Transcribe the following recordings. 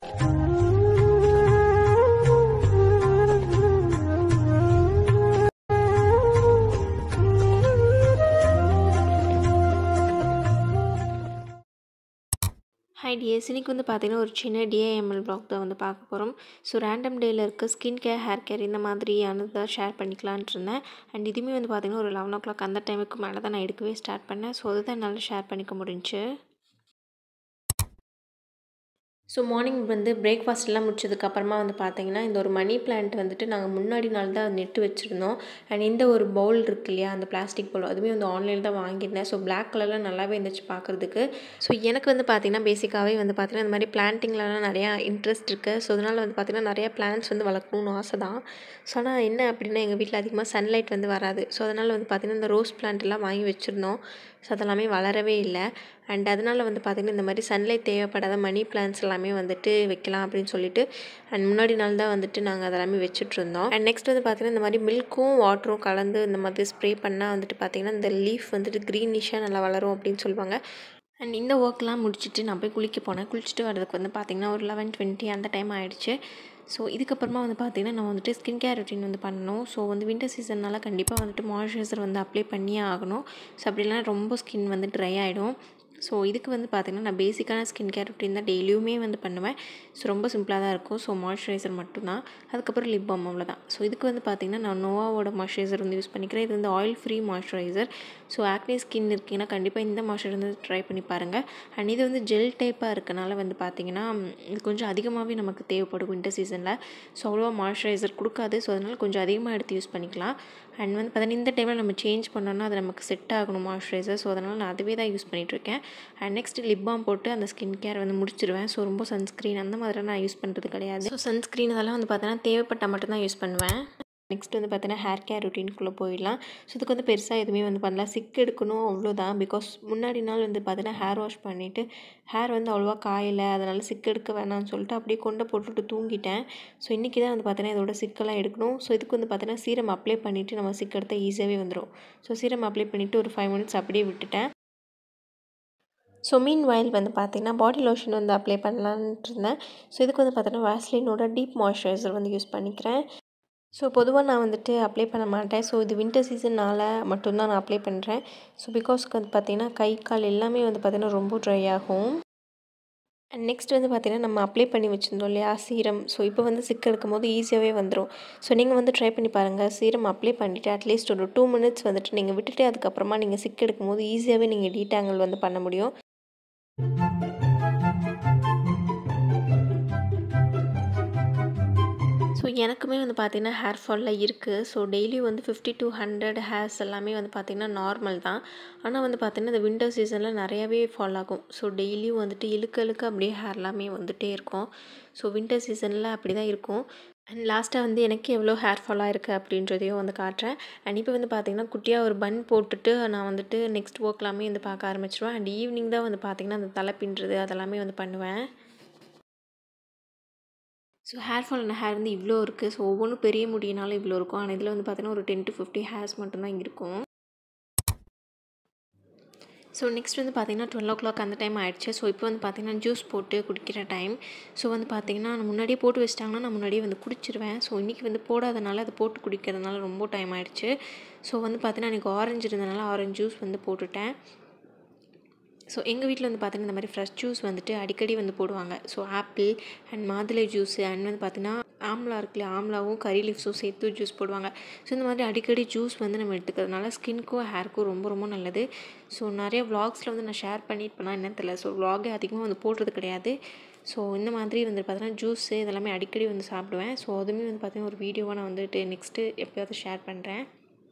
hi DS இன்னைக்கு வந்து பார்த்தீங்கன்னா ஒரு சின்ன டிஏஎம்எல் ப்ளாக் தான் வந்து பார்க்க போகிறோம் ஸோ ரேண்டம் டேயில் இருக்க ஸ்கின் கேர் ஹேர் கேர் இந்த மாதிரியானது தான் ஷேர் பண்ணிக்கலான்ட்டு இருந்தேன் அண்ட் இதுவுமே வந்து பார்த்தீங்கன்னா ஒரு லெவன் ஓ கிளாக் அந்த டைமுக்கு மேலே தான் நான் எடுக்கவே ஸ்டார்ட் பண்ணேன் ஸோ அதுதான் என்னால் ஷேர் பண்ணிக்க முடிஞ்சுச்சு ஸோ மார்னிங் வந்து பிரேக்ஃபாஸ்ட்லாம் முடிச்சதுக்கப்புறமா வந்து பார்த்தீங்கன்னா இந்த ஒரு மணி பிளான்ட் வந்துட்டு நாங்கள் முன்னாடி நாள் தான் நெட்டு வச்சுருந்தோம் அண்ட் இந்த ஒரு பவுல் இருக்கு இல்லையா அந்த பிளாஸ்டிக் பவுல் அதுவுமே வந்து ஆன்லைனில் தான் வாங்கியிருந்தேன் ஸோ பிளாக் கலரில் நல்லாவே இருந்துச்சு பார்க்குறதுக்கு ஸோ எனக்கு வந்து பார்த்திங்கன்னா பேசிக்காகவே வந்து பார்த்திங்கன்னா இந்த மாதிரி பிளான்ட்டிங்லலாம் நிறையா இன்ட்ரெஸ்ட் இருக்குது ஸோ அதனால் வந்து பார்த்திங்கன்னா நிறையா பிளான்ஸ் வந்து வளர்க்கணும்னு ஆசை தான் ஸோ ஆனால் என்ன அப்படின்னா எங்கள் வீட்டில் அதிகமாக சன்லைட் வந்து வராது ஸோ அதனால் வந்து பார்த்திங்கன்னா இந்த ரோஸ் பிளான்ட் எல்லாம் வாங்கி வச்சுருந்தோம் ஸோ அதெல்லாமே வளரவே இல்லை அண்ட் அதனால் வந்து பார்த்திங்கன்னா இந்த மாதிரி சன்லைட் தேவைப்படாத மணி பிளான்ஸ் எல்லாமே வந்துட்டு வைக்கலாம் அப்படின்னு சொல்லிட்டு அண்ட் முன்னாடி நாள் தான் வந்துட்டு நாங்கள் அதெல்லாமே வச்சுட்ருந்தோம் அண்ட் நெக்ஸ்ட் வந்து பார்த்திங்கன்னா இந்த மாதிரி மில்க்கும் வாட்டரும் கலந்து இந்த மாதிரி ஸ்ப்ரே பண்ணால் வந்துட்டு பார்த்திங்கன்னா இந்த லீஃப் வந்துட்டு க்ரீனிஷாக நல்லா வளரும் அப்படின்னு சொல்லுவாங்க அண்ட் இந்த ஒர்க்லாம் முடிச்சுட்டு நான் போய் குளிக்க போனேன் குளிச்சுட்டு வரதுக்கு வந்து பார்த்திங்கன்னா ஒரு லெவன் டுவெண்ட்டி அந்த டைம் ஆகிடுச்சு ஸோ இதுக்கப்புறமா வந்து பார்த்திங்கன்னா நான் வந்துட்டு ஸ்கின் கேர் ரொட்டீன் வந்து பண்ணணும் ஸோ வந்து வின்டர் சீசன்னால் கண்டிப்பாக வந்துட்டு மாய்ஸ்சரைசர் வந்து அப்ளை பண்ணியே ஆகணும் ஸோ அப்படிலாம் ரொம்ப ஸ்கின் வந்து ட்ரை ஆகிடும் ஸோ இதுக்கு வந்து பார்த்திங்கன்னா நான் பேசிக்கான ஸ்கின் கேர் ரொட்டீன் தான் டெய்லியுமே வந்து பண்ணுவேன் ஸோ ரொம்ப சிம்பிளாக தான் இருக்கும் ஸோ மாய்ஸ்சரைசர் மட்டும்தான் அதுக்கப்புறம் லிப் பாம் அவ்வளோதான் ஸோ இதுக்கு வந்து பார்த்திங்கன்னா நான் நோவாவோட மாய்ஸ்சரைசர் வந்து யூஸ் பண்ணிக்கிறேன் இது வந்து oil free moisturiser so acne skin இருக்கீங்கன்னா கண்டிப்பாக இந்த மாய்ஸ்சரைசர் வந்து ட்ரை பண்ணி பாருங்கள் அண்ட் இது வந்து ஜெல் டைப்பாக இருக்கனால வந்து பார்த்திங்கன்னா இது கொஞ்சம் அதிகமாகவே நமக்கு தேவைப்படும் வின்டர் சீசனில் ஸோ அவ்வளோவா மாய்ஸ்சரைசர் கொடுக்காது ஸோ அதனால் கொஞ்சம் அதிகமாக எடுத்து யூஸ் பண்ணிக்கலாம் அண்ட் வந்து பார்த்தீங்கன்னா இந்த டைமில் நம்ம சேஞ்ச் பண்ணோன்னா அது நமக்கு செட் ஆகணும் மாய்ஸ்சரைசர் ஸோ அதனால் நான் அதுவே தான் யூஸ் பண்ணிகிட்ருக்கேன் அண்ட் நெக்ஸ்ட் லிப் பாம் போட்டு அந்த ஸ்கின் கேர் வந்து முடிச்சிருவேன் ஸோ ரொம்ப சன்ஸ்க்ரீன் அந்த மாதிரி நான் யூஸ் பண்ணுறது கிடையாது ஸோ சன்ஸ்க்ரீன் அதெல்லாம் வந்து பார்த்தீங்கன்னா தேவைப்பட்டால் மட்டும்தான் யூஸ் பண்ணுவேன் நெக்ஸ்ட் வந்து பார்த்தீங்கன்னா ஹேர் கேர் ருட்டீனுக்குள்ளே போயிடலாம் ஸோ இதுக்கு வந்து பெருசாக எதுவுமே வந்து பண்ணல சிக் எடுக்கணும் அவ்வளோதான் பிகாஸ் முன்னாடி நாள் வந்து பார்த்தீங்கன்னா ஹேர் வாஷ் பண்ணிவிட்டு ஹேர் வந்து அவ்வளோவா காயலை அதனால் சிக் எடுக்க வேணாம்னு சொல்லிட்டு அப்படியே கொண்டு போட்டுட்டு தூங்கிட்டேன் ஸோ இன்றைக்கி தான் வந்து பார்த்தீங்கன்னா இதோட சிக்கெல்லாம் எடுக்கணும் ஸோ இதுக்கு வந்து பார்த்தீங்கன்னா சீரம் அப்ளை பண்ணிவிட்டு நம்ம சிக் எடுத்தால் ஈஸியாகவே வந்துடும் ஸோ சீரம் அப்ளை பண்ணிவிட்டு ஒரு ஃபைவ் மினிட்ஸ் அப்படியே விட்டுட்டேன் ஸோ மீன் வாயில் வந்து பார்த்திங்கன்னா பாடி லோஷன் வந்து அப்ளை பண்ணலான்ட்டு இருந்தேன் ஸோ இதுக்கு வந்து பார்த்தீங்கன்னா வேஸ்லினோட டீப் மாய்ஸ்சரைசர் வந்து யூஸ் பண்ணிக்கிறேன் ஸோ பொதுவாக நான் வந்துட்டு அப்ளை பண்ண மாட்டேன் ஸோ இது வின்டர் சீசன்னால் மட்டும்தான் நான் அப்ளை பண்ணுறேன் ஸோ பிகாஸ்க்கு வந்து பார்த்திங்கன்னா கை கால் எல்லாமே வந்து பார்த்திங்கன்னா ரொம்ப ட்ரை ஆகும் அண்ட் நெக்ஸ்ட் வந்து பார்த்திங்கன்னா நம்ம அப்ளை பண்ணி வச்சுருந்தோம் இல்லையா சீரம் ஸோ இப்போ வந்து சிக் எடுக்கும் போது ஈஸியாகவே வந்துடும் ஸோ நீங்கள் வந்து ட்ரை பண்ணி பாருங்கள் சீரம் அப்ளை பண்ணிவிட்டு அட்லீஸ்ட் ஒரு டூ மினிட்ஸ் வந்துட்டு நீங்கள் விட்டுட்டு அதுக்கப்புறமா நீங்கள் சிக் எடுக்கும் போது ஈஸியாகவே நீங்கள் டீட்டாங்கல் வந்து பண்ண முடியும் ஸோ எனக்குமே வந்து பார்த்திங்கன்னா ஹேர் ஃபாலில் இருக்குது ஸோ டெய்லியும் வந்து ஃபிஃப்டி டு ஹண்ட்ரட் ஹேர்ஸ் எல்லாமே வந்து பார்த்திங்கன்னா நார்மல் தான் ஆனால் வந்து பார்த்திங்கன்னா இந்த வின்டர் சீசனில் நிறையாவே ஃபால் ஆகும் ஸோ டெய்லியும் வந்துட்டு இழுக்க இழுக்க அப்படியே ஹேர் எல்லாமே வந்துகிட்டே இருக்கும் ஸோ வின்டர் சீசனில் அப்படி தான் இருக்கும் அண்ட் லாஸ்ட்டாக வந்து எனக்கு எவ்வளோ ஹேர் ஃபாலாக இருக்குது அப்படின்றதையும் வந்து காட்டுறேன் அண்ட் இப்போ வந்து பார்த்திங்கன்னா குட்டியாக ஒரு பன் போட்டுட்டு நான் வந்துட்டு நெக்ஸ்ட் ஒர்க் எல்லாமே வந்து பார்க்க ஆரம்பிச்சிருவேன் அண்ட் ஈவினிங் தான் வந்து பார்த்திங்கன்னா அந்த தலை பின்னுறது அதெல்லாமே வந்து பண்ணுவேன் ஸோ ஹேர் ஃபால் ஹேர் வந்து இவ்வளோ இருக்குது ஸோ ஒவ்வொன்றும் பெரிய முடியினாலும் இவ்வளோ இருக்கும் ஆனால் இதில் வந்து பார்த்திங்கன்னா ஒரு டென் டு ஃபிஃப்டி ஹேர்ஸ் மட்டும்தான் இருக்கும் ஸோ நெக்ஸ்ட் வந்து பார்த்திங்கன்னா டுவெல் ஓ கிளாக் அந்த டைம் ஆகிடுச்சு ஸோ இப்போ வந்து பார்த்திங்கன்னா ஜூஸ் போட்டு குடிக்கிற டைம் ஸோ வந்து பார்த்திங்கன்னா நான் முன்னாடியே போட்டு வச்சிட்டாங்கன்னா நான் முன்னாடியே வந்து குடிச்சிருவேன் ஸோ இன்றைக்கி வந்து போடாதனால அதை போட்டு குடிக்கிறதுனால ரொம்ப டைம் ஆகிடுச்சு ஸோ வந்து பார்த்திங்கன்னா எனக்கு ஆரஞ்சு இருந்தனால ஆரஞ்சு ஜூஸ் வந்து போட்டுட்டேன் ஸோ எங்கள் வீட்டில் வந்து பார்த்திங்கன்னா இந்த மாதிரி ஃப்ரெஷ் ஜூஸ் வந்துட்டு அடிக்கடி வந்து போடுவாங்க ஸோ ஆப்பிள் அண்ட் மாதுளை ஜூஸு அண்ட் வந்து பார்த்திங்கன்னா ஆம்லா இருக்குல்ல ஆம்லாவும் கறி லீவ்ஸும் சேர்த்து ஜூஸ் போடுவாங்க ஸோ இந்த மாதிரி அடிக்கடி ஜூஸ் வந்து நம்ம எடுத்துக்கிறதுனால ஸ்கின்க்கும் ஹேருக்கும் ரொம்ப ரொம்ப நல்லது ஸோ நிறைய விளாக்ஸில் வந்து நான் ஷேர் பண்ணியிருப்பேனா என்னன்னு தெரியல ஸோ விளாகே அதிகமாக வந்து போடுறது கிடையாது ஸோ இந்த மாதிரி வந்து பார்த்தீங்கன்னா ஜூஸு இதெல்லாமே அடிக்கடி வந்து சாப்பிடுவேன் ஸோ அதுவுமே வந்து பார்த்திங்கன்னா ஒரு வீடியோவாக நான் வந்துட்டு நெக்ஸ்ட்டு எப்போயாவது ஷேர் பண்ணுறேன்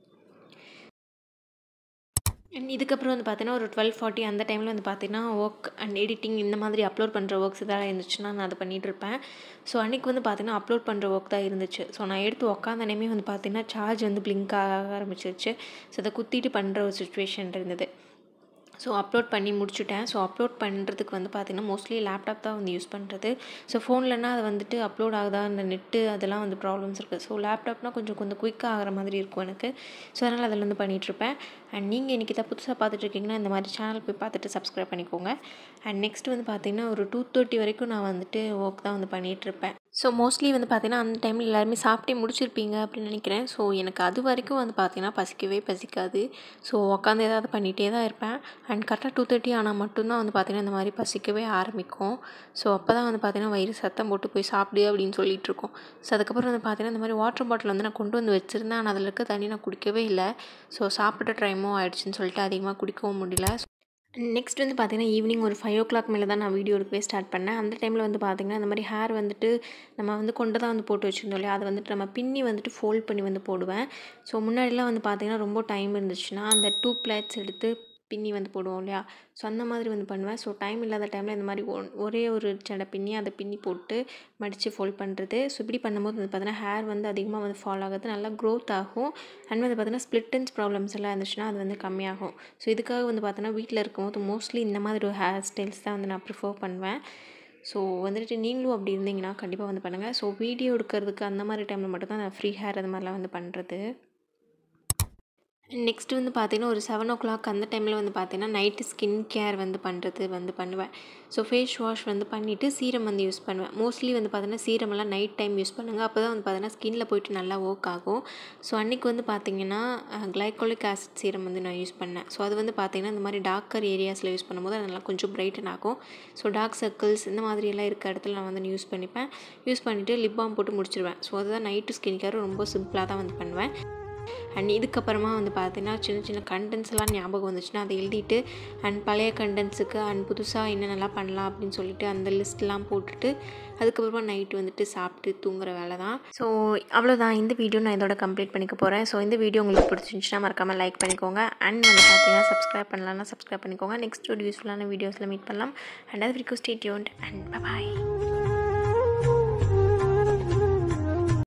அண்ட் இதுக்கப்புறம் வந்து பார்த்தீங்கன்னா ஒரு டுவெல் ஃபார்ட்டி அந்த டைமில் வந்து பார்த்தீங்கன்னா ஒர்க் அண்ட் எடிட்டிங் இந்த மாதிரி அப்லோட் பண்ணுற ஒர்க்ஸ் எதாவது இருந்துச்சுன்னா நான் அதை பண்ணிகிட்டு இருப்பேன் ஸோ அன்றைக்கி வந்து பார்த்தீங்கன்னா அப்லோட் பண்ணுற ஒர்க் தான் இருந்துச்சு ஸோ நான் எடுத்து உக்காந்தனமே வந்து பார்த்தீங்கன்னா சார்ஜ் வந்து பிளிங்க் ஆக ஆரம்பிச்சிருச்சு ஸோ அதை குத்திட்டு பண்ணுற ஒரு சுச்சுவேஷன் இருந்தது ஸோ அப்லோட் பண்ணி முடிச்சுட்டேன் ஸோ அப்லோட் பண்ணுறதுக்கு வந்து பார்த்திங்கன்னா மோஸ்ட்லி லேப்டாப் தான் வந்து யூஸ் பண்ணுறது ஸோ ஃபோன்லனா அது வந்துட்டு அப்லோட் ஆகுதா அந்த நெட்டு அதெல்லாம் வந்து ப்ராப்ளம்ஸ் இருக்குது ஸோ லேப்டாப்னால் கொஞ்சம் கொஞ்சம் குயிக்காக ஆகிற மாதிரி இருக்கும் எனக்கு ஸோ அதனால் அதில் வந்து பண்ணிகிட்ருப்பேன் அண்ட் நீங்கள் இன்றைக்கி தான் புதுசாக பார்த்துட்ருக்கீங்கன்னா இந்த மாதிரி சேனல் போய் பார்த்துட்டு சப்ஸ்கிரைப் பண்ணிக்கோங்க அண்ட் நெக்ஸ்ட் வந்து பார்த்திங்கன்னா ஒரு டூ தேர்ட்டி வரைக்கும் நான் வந்துட்டு ஒர்க் தான் வந்து பண்ணிகிட்ருப்பேன் ஸோ மோஸ்ட்லி வந்து பார்த்திங்கன்னா அந்த டைமில் எல்லாருமே சாப்பிட்டே முடிச்சிருப்பீங்க அப்படின்னு நினைக்கிறேன் ஸோ எனக்கு அது வரைக்கும் வந்து பார்த்திங்கன்னா பசிக்கவே பசிக்காது ஸோ உட்காந்து ஏதாவது பண்ணிகிட்டே தான் இருப்பேன் அண்ட் கரெக்டாக டூ தேர்ட்டி ஆனால் மட்டும்தான் வந்து பார்த்திங்கன்னா இந்த மாதிரி பசிக்கவே ஆரம்பிக்கும் ஸோ அப்போ தான் வந்து பார்த்திங்கன்னா வயிறு சத்தம் போட்டு போய் சாப்பிடு அப்படின்னு சொல்லிட்டு இருக்கோம் ஸோ அதுக்கப்புறம் வந்து பார்த்திங்கன்னா இந்த மாதிரி வாட்டர் பாட்டில் வந்து நான் கொண்டு வந்து வச்சுருந்தேன் ஆனால் அதில் இருக்க தண்ணி நான் குடிக்கவே இல்லை ஸோ சாப்பிட்ட டைமும் ஆயிடுச்சுன்னு சொல்லிட்டு அதிகமாக குடிக்கவும் முடியல நெக்ஸ்ட் வந்து பார்த்திங்கன்னா ஈவினிங் ஒரு ஃபைவ் ஓ கிளாக் மேலே தான் நான் வீடியோ எடுக்கவே ஸ்டார்ட் பண்ணேன் அந்த டைமில் வந்து பார்த்திங்கன்னா இந்த மாதிரி ஹேர் வந்துட்டு நம்ம வந்து கொண்டு தான் வந்து போட்டு வச்சுருந்தோம் இல்லையா அதை வந்துட்டு நம்ம பின்னி வந்துட்டு ஃபோல்ட் பண்ணி வந்து போடுவேன் ஸோ முன்னாடிலாம் வந்து பார்த்திங்கன்னா ரொம்ப டைம் இருந்துச்சுன்னா அந்த டூ பிளேட்ஸ் எடுத்து பின்னி வந்து போடுவோம் இல்லையா ஸோ அந்த மாதிரி வந்து பண்ணுவேன் ஸோ டைம் இல்லாத டைமில் இந்த மாதிரி ஒன் ஒரே ஒரு சடை பின்னி அதை பின்னி போட்டு மடித்து ஃபோல்ட் பண்ணுறது ஸோ இப்படி பண்ணும்போது வந்து பார்த்தீங்கன்னா ஹேர் வந்து அதிகமாக வந்து ஃபால் ஆகுது நல்லா க்ரோத் ஆகும் அண்ட் வந்து பார்த்தீங்கன்னா ஸ்ப்ளிட்டன்ஸ் ப்ராப்ளம்ஸ் எல்லாம் இருந்துச்சுன்னா அது வந்து கம்மியாகும் ஸோ இதுக்காக வந்து பார்த்தீங்கன்னா வீட்டில் இருக்கும்போது மோஸ்ட்லி இந்த மாதிரி ஒரு ஹேர் ஸ்டைல்ஸ் தான் வந்து நான் ப்ரிஃபர் பண்ணுவேன் ஸோ வந்துட்டு நீங்களும் அப்படி இருந்தீங்கன்னா கண்டிப்பாக வந்து பண்ணுங்கள் ஸோ வீடியோ எடுக்கிறதுக்கு அந்த மாதிரி டைமில் மட்டும்தான் நான் ஃப்ரீ ஹேர் அது மாதிரிலாம் வந்து பண்ணுறது நெக்ஸ்ட் வந்து பார்த்திங்கன்னா ஒரு செவன் ஓ கிளாக் அந்த டைமில் வந்து பார்த்திங்கன்னா நைட்டு ஸ்கின் கேர் வந்து பண்ணுறது வந்து பண்ணுவேன் ஸோ ஃபேஸ் வாஷ் வந்து பண்ணிவிட்டு சீரம் வந்து யூஸ் பண்ணுவேன் மோஸ்ட்லி வந்து பார்த்திங்கன்னா சீரமெல்லாம் நைட் டைம் யூஸ் பண்ணுங்கள் அப்போ தான் வந்து பார்த்திங்கன்னா ஸ்கின்னில் போயிட்டு நல்லா ஒர்க் ஆகும் ஸோ அன்றைக்கி வந்து பார்த்திங்கன்னா கிளைகோலிக் ஆசிட் சீரம் வந்து நான் யூஸ் பண்ணேன் ஸோ அது வந்து பார்த்திங்கன்னா இந்த மாதிரி டார்க்கர் ஏரியாஸில் யூஸ் பண்ணும்போது அது நல்லா கொஞ்சம் பிரைட்டன் ஆகும் ஸோ டார்க் சர்க்கிள்ஸ் இந்த மாதிரியெல்லாம் இருக்க இடத்துல நான் வந்து யூஸ் பண்ணிப்பேன் யூஸ் பண்ணிவிட்டு லிப் பாம் போட்டு முடிச்சிடுவேன் ஸோ அதுதான் நைட்டு ஸ்கின் கேர் ரொம்ப சிம்பிளாக தான் வந்து பண்ணுவேன் அண்ட் இதுக்கப்புறமா வந்து பார்த்தீங்கன்னா சின்ன சின்ன கண்டென்ட்ஸ் எல்லாம் ஞாபகம் வந்துச்சுன்னா அதை எழுதிட்டு அண்ட் பழைய கண்டென்ட்ஸுக்கு அண்ட் புதுசாக என்னென்னலாம் பண்ணலாம் அப்படின்னு சொல்லிட்டு அந்த லிஸ்ட்லாம் போட்டுட்டு அதுக்கப்புறமா நைட்டு வந்துட்டு சாப்பிட்டு தூங்குற வேலை தான் ஸோ அவ்வளோதான் இந்த வீடியோ நான் இதோட கம்ப்ளீட் பண்ணிக்க போகிறேன் ஸோ இந்த வீடியோ உங்களுக்கு பிடிச்சிருந்துச்சுன்னா மறக்காமல் லைக் பண்ணிக்கோங்க அண்ட் வந்து பார்த்தீங்கன்னா சப்ஸ்கிரைப் பண்ணலாம்னா சப்ஸ்கிரைப் பண்ணிக்கோங்க நெக்ஸ்ட் ஒரு யூஸ்ஃபுல்லான வீடியோஸில் மீட் பண்ணலாம் அண்ட் அது வரைக்கும் ஸ்டே டியூன்ட் அண்ட் பாய்